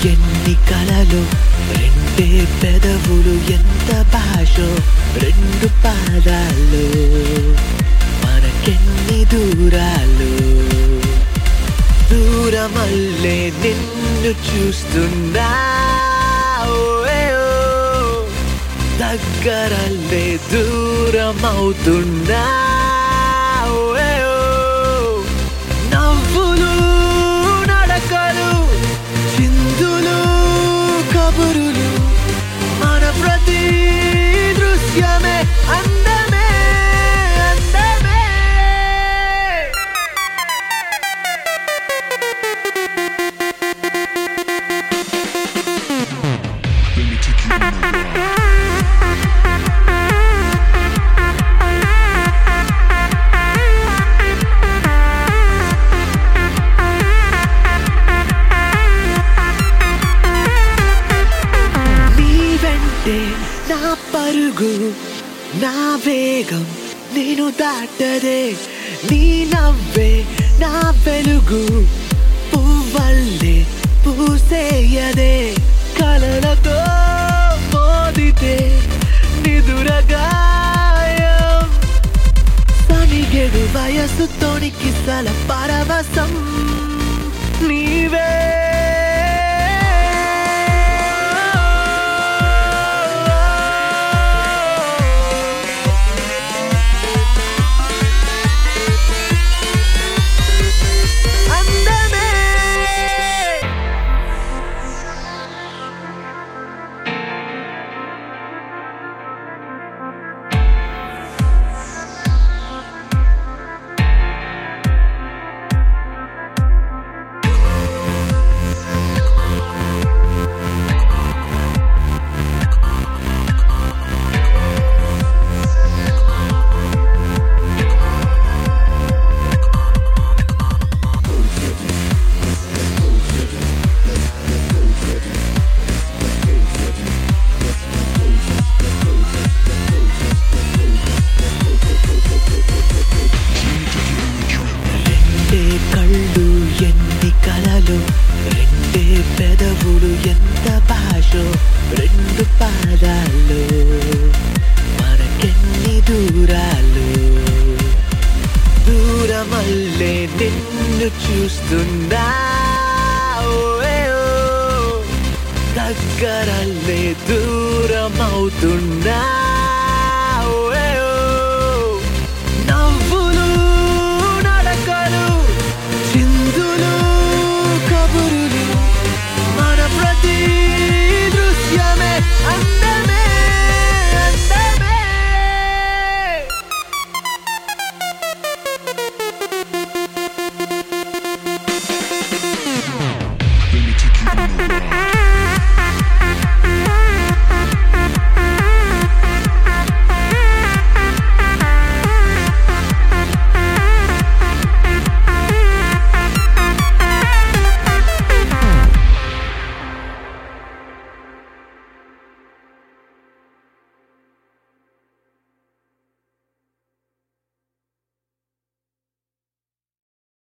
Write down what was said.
ఎన్ని కలలు రెండే పెదవులు ఎంత భాషో రెండు పాదాలు మనకెన్ని దూరాలు దూరమల్లే నిన్ను చూస్తున్నా ఓయ్ ఓ. దగ్గరల్లే దూరమవుతున్నా ఓయ్ ఓ. నవ్వులు నడకలు చిందులు కబురులు మన ప్రతి దృశ్యమే అందమే అందమే Let me take you on a ride. నీ వెంటే నా పరుగు నా వేగం నేను దాటదే నీ నవ్వే నా వెలుగు పువ్వల్లే పూసేయదే కలలతో మోదితే నిదురగాయం తనిగెడు వయసు తోనికి సల పరవశం నీవే అందమే రెండే కళ్ళు ఎన్ని కలలు రెండే పెదవులు ఎంత భాషో రెండు పాదాలు మనకెన్ని దూరాలు దూరమల్లే నిన్ను చూస్తున్నా ఓయ్ ఓ. దగ్గరల్లే దూరమవుతున్నా